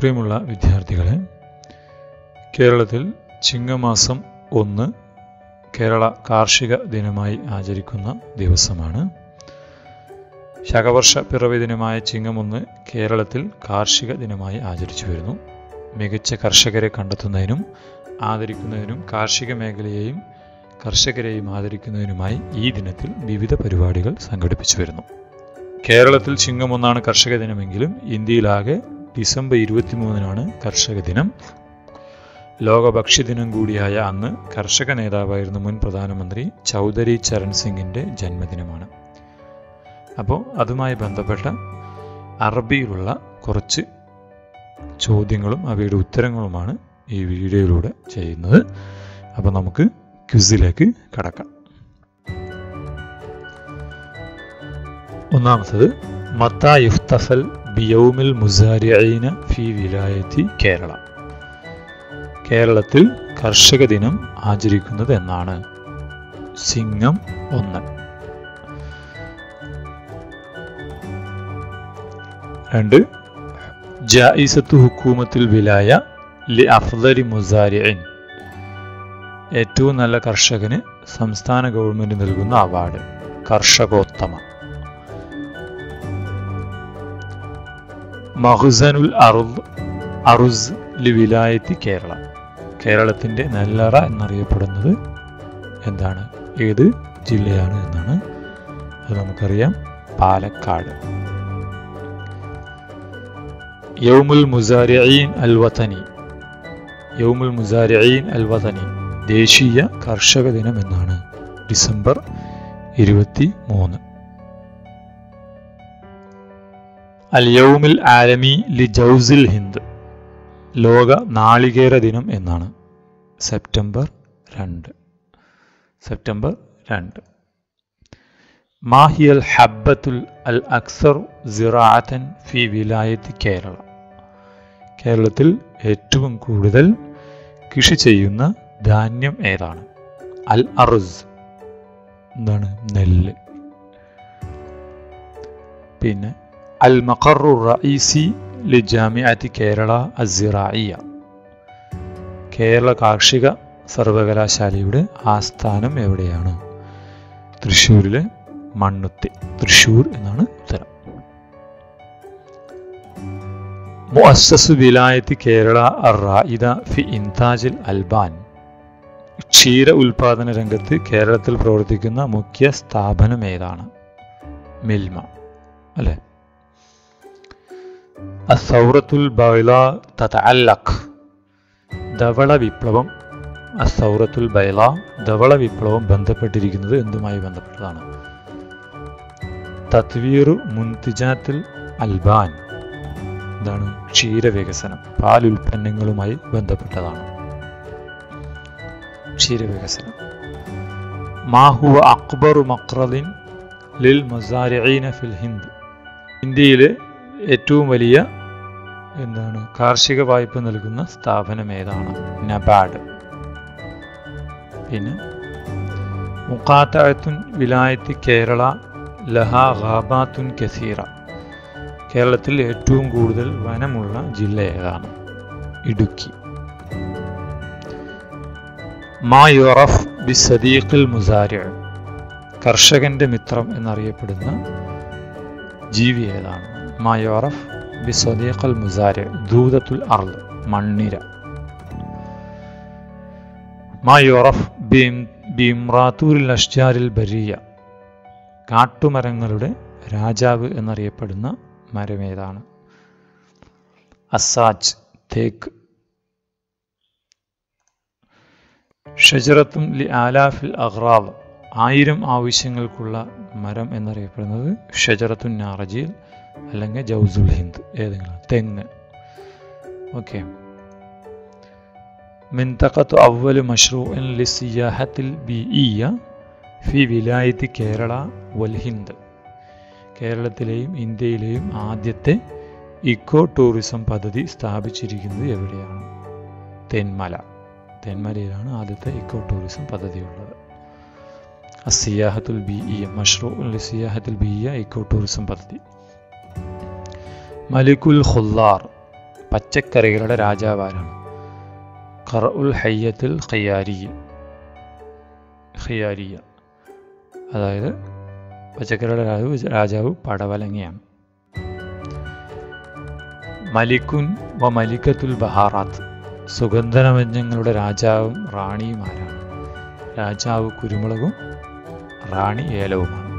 പ്രിയമുള്ള വിദ്യാർത്ഥികളെ കേരളത്തിൽ ചിങ്ങമാസം ഒന്ന് കേരള കാർഷിക ദിനമായി ആചരിക്കുന്ന ദിവസമാണ് ശകവർഷ പിറവി ദിനമായ ചിങ്ങം ഒന്ന് കേരളത്തിൽ കാർഷിക ദിനമായി ആചരിച്ചു വരുന്നു മികച്ച കർഷകരെ കണ്ടെത്തുന്നതിനും ആദരിക്കുന്നതിനും കാർഷിക മേഖലയെയും കർഷകരെയും ആദരിക്കുന്നതിനുമായി ഈ ദിനത്തിൽ വിവിധ പരിപാടികൾ സംഘടിപ്പിച്ചു വരുന്നു കേരളത്തിൽ ചിങ്ങം ഒന്നാണ് കർഷക ദിനമെങ്കിലും ഇന്ത്യയിലാകെ ഡിസംബർ ഇരുപത്തിമൂന്നിനാണ് കർഷക ദിനം ലോക ഭക്ഷ്യദിനം കൂടിയായ അന്ന് കർഷക നേതാവായിരുന്ന മുൻ പ്രധാനമന്ത്രി ചൗധരി ചരൺ സിംഗിൻ്റെ ജന്മദിനമാണ് അപ്പോൾ അതുമായി ബന്ധപ്പെട്ട അറബിയിലുള്ള കുറച്ച് ചോദ്യങ്ങളും അവയുടെ ഉത്തരങ്ങളുമാണ് ഈ വീഡിയോയിലൂടെ ചെയ്യുന്നത് അപ്പോൾ നമുക്ക് ക്വിസിലേക്ക് കടക്കാം ഒന്നാമത്തത് മത്ത യുഫ്തഫൽ ബിയൗമിൽ മുസാരിഅീന ഫി വിലായത്തി കേരള കേരളത്തിൽ കർഷക ദിനം ആചരിക്കുന്നത് എന്നാണ് സിംഗം ഒന്ന് രണ്ട് ജായിസത്ത് ഹുക്കൂമത്തിൽ വിലായ ലി അഫ്ദലി മുസാരിഅൻ ഏറ്റവും നല്ല കർഷകന് സംസ്ഥാന ഗവൺമെന്റ് നൽകുന്ന അവാർഡ് കർഷകോത്തമ മഹുസനുൽ അറുദ് അറുസ് ലി വിലായത്തി കേരള കേരളത്തിൻ്റെ നെല്ലറ എന്നറിയപ്പെടുന്നത് എന്താണ് ഏത് ജില്ലയാണ് എന്നാണ് അത് നമുക്കറിയാം പാലക്കാട് യൗമുൽ മുസാരിഈൻ അൽ വതനി യൗമുൽ മുസാരിഈൻ അൽ വതനി ദേശീയ കർഷക ദിനം എന്നാണ് ഡിസംബർ ഇരുപത്തി മൂന്ന് അൽ യൗമിൽ ആലമി ലി ജൗസിൽ ഹിന്ദ് ലോക നാളികേര ദിനം എന്നാണ് സെപ്റ്റംബർ രണ്ട് സെപ്റ്റംബർ രണ്ട് മാഹിയൽ ഹബ്ബത്തുൽ അൽ അക്സർ സിറാഅത്തൻ ഫി വിലായത്ത് കേരള കേരളത്തിൽ ഏറ്റവും കൂടുതൽ കൃഷി ചെയ്യുന്ന ധാന്യം ഏതാണ് അൽ അറുസ് എന്താണ് നെല്ല് പിന്നെ അൽ മഖറു റഈസി ലി ജാമിഅത്തി കേരള അസിറായിയ കേരള കാർഷിക സർവകലാശാലയുടെ ആസ്ഥാനം എവിടെയാണ് തൃശ്ശൂരിലെ മണ്ണുത്തി തൃശ്ശൂർ എന്നാണ് ഉത്തരം മുഅസ്സസു വിലായത്ത് കേരള അറായിദ ഫി ഇൻതാജിൽ അൽബാൻ ക്ഷീര ഉൽപാദന രംഗത്ത് കേരളത്തിൽ പ്രവർത്തിക്കുന്ന മുഖ്യ സ്ഥാപനം ഏതാണ് മിൽമ അല്ലേ അസൗറത്തുൽ ബൈല തതഅല്ലഖ് ധവള വിപ്ലവം അസൗറത്തുൽ ബൈല ധവള വിപ്ലവം ബന്ധപ്പെട്ടിരിക്കുന്നത് എന്തുമായി ബന്ധപ്പെട്ടതാണ് തത്വീറു മുൻതിജാത്തിൽ അൽബാൻ എന്താണ് ക്ഷീരവികസനം പാൽ ഉൽപ്പന്നങ്ങളുമായി ബന്ധപ്പെട്ടതാണ് ക്ഷീരവികസനം മാഹുവ അക്ബറു മക്രലിൻ ലിൽ മസാരിഈന ഫിൽ ഹിന്ദ് ഇന്ത്യയിലെ ഏറ്റവും വലിയ എന്താണ് കാർഷിക വായ്പ നൽകുന്ന സ്ഥാപനം ഏതാണ് നബാഡ് പിന്നെ മുക്കാത്തഴത്തുൻ വിലായത്ത് കേരള ലഹ ഖാബാത്തുൻ കസീറ കേരളത്തിൽ ഏറ്റവും കൂടുതൽ വനമുള്ള ജില്ല ഏതാണ് ഇടുക്കി മാ യുറഫ് ബി സദീഖിൽ മുസാരി കർഷകന്റെ മിത്രം എന്നറിയപ്പെടുന്ന ജീവി ഏതാണ് മാ യുറഫ് ബി സദീഖൽ മുസാരി ദൂതത്തുൽ അർദ് മണ്ണിര മാ യുറഫ് ബി ഇമ്രാത്തൂരിൽ അഷ്ജാരിൽ ബരിയ കാട്ടുമരങ്ങളുടെ രാജാവ് എന്നറിയപ്പെടുന്ന മരമേതാണ് അസാജ് തേക്ക് ഷജറത്തും ലി ആലാഫിൽ അഹ്റാവ് ആയിരം ആവശ്യങ്ങൾക്കുള്ള മരം എന്നറിയപ്പെടുന്നത് ഷജറത്തുൻ നാറജിൽ അല്ലെങ്കിൽ ജൗസുൽ ഹിന്ദ് ഏതെങ്കിലും തെങ്ങ് ഓക്കെ മിന്തഖത്ത് അവല് മഷ്റൂഇൻ ലി സിയാഹത്തിൽ ബിഇയ ഫി വിലായത്ത് കേരള വൽ ഹിന്ദ് കേരളത്തിലെയും ഇന്ത്യയിലെയും ആദ്യത്തെ ഇക്കോ ടൂറിസം പദ്ധതി സ്ഥാപിച്ചിരിക്കുന്നത് എവിടെയാണ് തെന്മല തെന്മലയിലാണ് ആദ്യത്തെ ഇക്കോ ടൂറിസം പദ്ധതി ഉള്ളത് അസിയാഹത്തുൽ ബി ഇ മഷ്റൂ സിയാഹത്തുൽ ബി ഇ ഇക്കോ ടൂറിസം പദ്ധതി മലിക്കുൽ ഖുല്ലാർ പച്ചക്കറികളുടെ രാജാവാരാണ് ഖർ ഉൽ ഹയ്യത്തിൽ ഖയ്യാരി ഖയ്യാരിയ അതായത് പച്ചക്കറിയുടെ രാജാവ് രാജാവ് പടവലങ്ങയാണ് മലിക്കുൻ വ മലിക്കത്തുൽ ബഹാറാത്ത് സുഗന്ധനവ്യഞ്ജങ്ങളുടെ രാജാവും റാണിയും ആരാണ് രാജാവ് കുരുമുളകും റാണി ഏലവുമാണ്